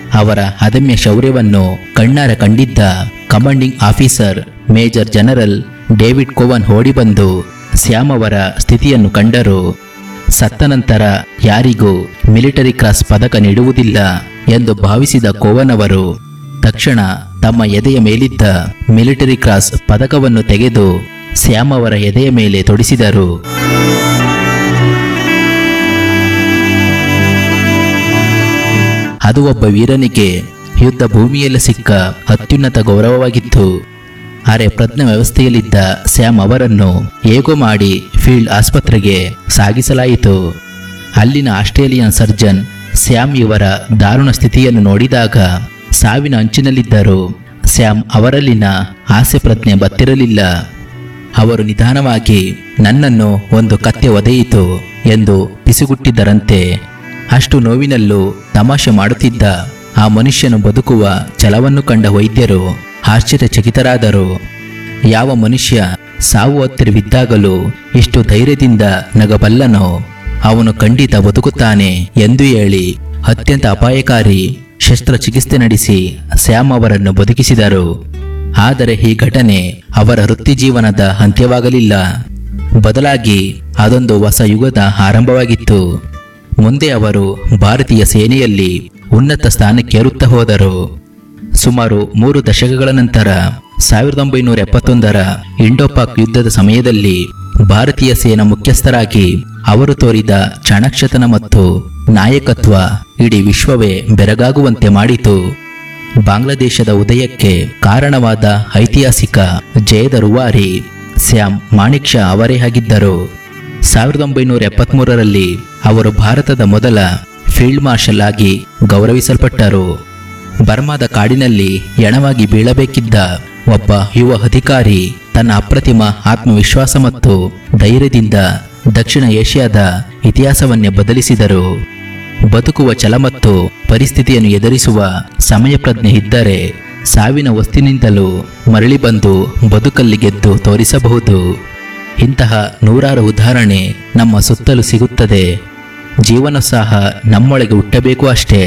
ಅವರ ಅದಮ್ಯ ಶೌರ್ಯವನ್ನು ಕಣ್ಣಾರ ಕಂಡಿದ್ದ commanding officer major general David Cowan ಓಡಿ ಬಂದು ಸ್ಯಾಮ್ ಅವರ ಸ್ಥಿತಿಯನ್ನು ಕಂಡರು ಸತ್ತ ನಂತರ ಯಾರಿಗೂ ಮಿಲಿಟರಿ ಕ್ರಾಸ್ ಪದಕ ನೀಡುವುದಿಲ್ಲ ಎಂದು ಭಾವಿಸಿದ ಕೋವನ್ ಅವರು ತಕ್ಷಣ ತಮ್ಮ ಎದೆಯ ಮೇಲಿದ್ದ ಮಿಲಿಟರಿ ಕ್ರಾಸ್ ಪದಕವನ್ನು ತೆಗೆದು ಸ್ಯಾಮ್ ಅವರ ಎದೆಯ ಮೇಲೆ ತೊಡಿಸಿದರು ಅದು ಒಬ್ಬ ವೀರನಿಗೆ ಯುದ್ಧ ಭೂಮಿಯಲ್ಲಿ ಸಿಕ್ಕ ಅತ್ಯುನ್ನತ ಗೌರವವಾಗಿತ್ತು ಅರೆ ಪ್ರಜ್ಞೆ ವ್ಯವಸ್ಥೆಯಲ್ಲಿದ್ದ ಸ್ಯಾಮ್ ಅವರನ್ನು ಹೇಗೋ ಮಾಡಿ ಫೀಲ್ಡ್ ಆಸ್ಪತ್ರೆಗೆ ಸಾಗಿಸಲಾಯಿತು ಅಲ್ಲಿನ ಆಸ್ಟ್ರೇಲಿಯನ್ ಸರ್ಜನ್ ಸ್ಯಾಮ್ ಇವರ ದಾರುಣ ಸ್ಥಿತಿಯನ್ನು ನೋಡಿದಾಗ ಸಾವಿನ ಅಂಚಿನಲ್ಲಿದ್ದರು ಸ್ಯಾಮ್ ಅವರಲ್ಲಿನ ಆಸೆ ಪ್ರಜ್ಞೆ ಬತ್ತಿರಲಿಲ್ಲ ಅವರು ನಿಧಾನವಾಗಿ ನನ್ನನ್ನು ಒಂದು ಕತ್ತೆ ಒದೆಯಿತು ಎಂದು ಪಿಸುಗುಟ್ಟಿದ್ದರಂತೆ ಅಷ್ಟು ನೋವಿನಲ್ಲೂ ತಮಾಷೆ ಮಾಡುತ್ತಿದ್ದ ಆ ಮನುಷ್ಯನು ಬದುಕುವ ಛಲವನ್ನು ಕಂಡ ವೈದ್ಯರು ಆಶ್ಚರ್ಯಚಕಿತರಾದರು ಯಾವ ಮನುಷ್ಯ ಸಾವು ಹತ್ತಿರವಿದ್ದಾಗಲೂ ಇಷ್ಟು ಧೈರ್ಯದಿಂದ ನಗಬಲ್ಲನೋ ಅವನು ಖಂಡಿತ ಬದುಕುತ್ತಾನೆ ಎಂದು ಹೇಳಿ ಅತ್ಯಂತ ಅಪಾಯಕಾರಿ ಶಸ್ತ್ರಚಿಕಿತ್ಸೆ ನಡೆಸಿ ಸ್ಯಾಮ್ ಅವರನ್ನು ಬದುಕಿಸಿದರು ಆದರೆ ಈ ಘಟನೆ ಅವರ ವೃತ್ತಿ ಜೀವನದ ಅಂತ್ಯವಾಗಲಿಲ್ಲ ಬದಲಾಗಿ ಅದೊಂದು ಹೊಸ ಯುಗದ ಆರಂಭವಾಗಿತ್ತು ಮುಂದೆ ಅವರು ಭಾರತೀಯ ಸೇನೆಯಲ್ಲಿ ಉನ್ನತ ಸ್ಥಾನಕ್ಕೇರುತ್ತಾ ಹೋದರು ಸುಮಾರು ಮೂರು ದಶಕಗಳ ನಂತರ ಸಾವಿರದ ಒಂಬೈನೂರ ಎಪ್ಪತ್ತೊಂದರ ಇಂಡೋಪಾಕ್ ಯುದ್ಧದ ಸಮಯದಲ್ಲಿ ಭಾರತೀಯ ಸೇನಾ ಮುಖ್ಯಸ್ಥರಾಗಿ ಅವರು ತೋರಿದ ಚಾಣಾಕ್ಷತನ ಮತ್ತು ನಾಯಕತ್ವ ಇಡೀ ವಿಶ್ವವೇ ಬೆರಗಾಗುವಂತೆ ಮಾಡಿತು ಬಾಂಗ್ಲಾದೇಶದ ಉದಯಕ್ಕೆ ಕಾರಣವಾದ ಐತಿಹಾಸಿಕ ಜಯದ ರೂವಾರಿ ಸ್ಯಾಮ್ ಮಾಣಿಕ್ ಶಾ ಅವರೇ ಆಗಿದ್ದರು ಸಾವಿರದ ಒಂಬೈನೂರ ಎಪ್ಪತ್ಮೂರರಲ್ಲಿ ಅವರು ಭಾರತದ ಮೊದಲ ಫೀಲ್ಡ್ ಮಾರ್ಷಲ್ ಆಗಿ ಗೌರವಿಸಲ್ಪಟ್ಟರು ಬರ್ಮಾದ ಕಾಡಿನಲ್ಲಿ ಎಣವಾಗಿ ಬೀಳಬೇಕಿದ್ದ ಒಬ್ಬ ಯುವ ಅಧಿಕಾರಿ ತನ್ನ ಅಪ್ರತಿಮ ಆತ್ಮವಿಶ್ವಾಸ ಮತ್ತು ಧೈರ್ಯದಿಂದ ದಕ್ಷಿಣ ಏಷ್ಯಾದ ಇತಿಹಾಸವನ್ನೇ ಬದಲಿಸಿದರು ಬದುಕುವ ಛಲ ಮತ್ತು ಪರಿಸ್ಥಿತಿಯನ್ನು ಎದುರಿಸುವ ಸಮಯ ಪ್ರಜ್ಞೆ ಇದ್ದರೆ ಸಾವಿನ ವಸ್ತಿನಿಂದಲೂ ಮರಳಿ ಬಂದು ಬದುಕಲ್ಲಿ ಗೆದ್ದು ತೋರಿಸಬಹುದು ಇಂತಹ ನೂರಾರು ಉದಾಹರಣೆ ನಮ್ಮ ಸುತ್ತಲೂ ಸಿಗುತ್ತದೆ ಜೀವನ ಸಹ ನಮ್ಮೊಳಗೆ ಹುಟ್ಟಬೇಕು ಅಷ್ಟೇ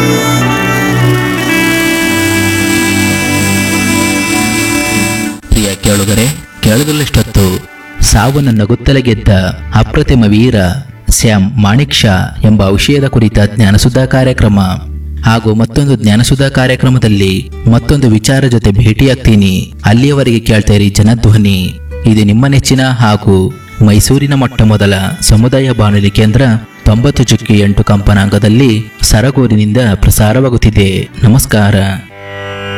ಪ್ರಿಯ ಕೇಳುಗರೆ ಕೇಳದಲ್ಲಷ್ಟೊತ್ತು ಸಾವನ್ನು ನಗುತ್ತಲೇ ಗೆದ್ದ ಅಪ್ರತಿಮ ವೀರ ಸ್ಯಾಮ್ ಮಾಣಿಕ್ ಶಾ ಎಂಬ ವಿಷಯದ ಕುರಿತ ಜ್ಞಾನಸುಧಾ ಕಾರ್ಯಕ್ರಮ ಹಾಗೂ ಮತ್ತೊಂದು ಜ್ಞಾನಸುಧಾ ಕಾರ್ಯಕ್ರಮದಲ್ಲಿ ಮತ್ತೊಂದು ವಿಚಾರ ಜೊತೆ ಭೇಟಿಯಾಗ್ತೀನಿ ಅಲ್ಲಿಯವರೆಗೆ ಕೇಳ್ತಾ ಇರಿ ಜನಧ್ವನಿ ಇದು ನಿಮ್ಮ ನೆಚ್ಚಿನ ಹಾಗೂ ಮೈಸೂರಿನ ಮೊಟ್ಟ ಮೊದಲ ಸಮುದಾಯ ಬಾನುಲಿ ಕೇಂದ್ರ ತೊಂಬತ್ತು ಚುಕ್ಕಿ ಎಂಟು ಕಂಪನಾಂಕದಲ್ಲಿ ಸರಗೂರಿನಿಂದ ಪ್ರಸಾರವಾಗುತ್ತಿದೆ ನಮಸ್ಕಾರ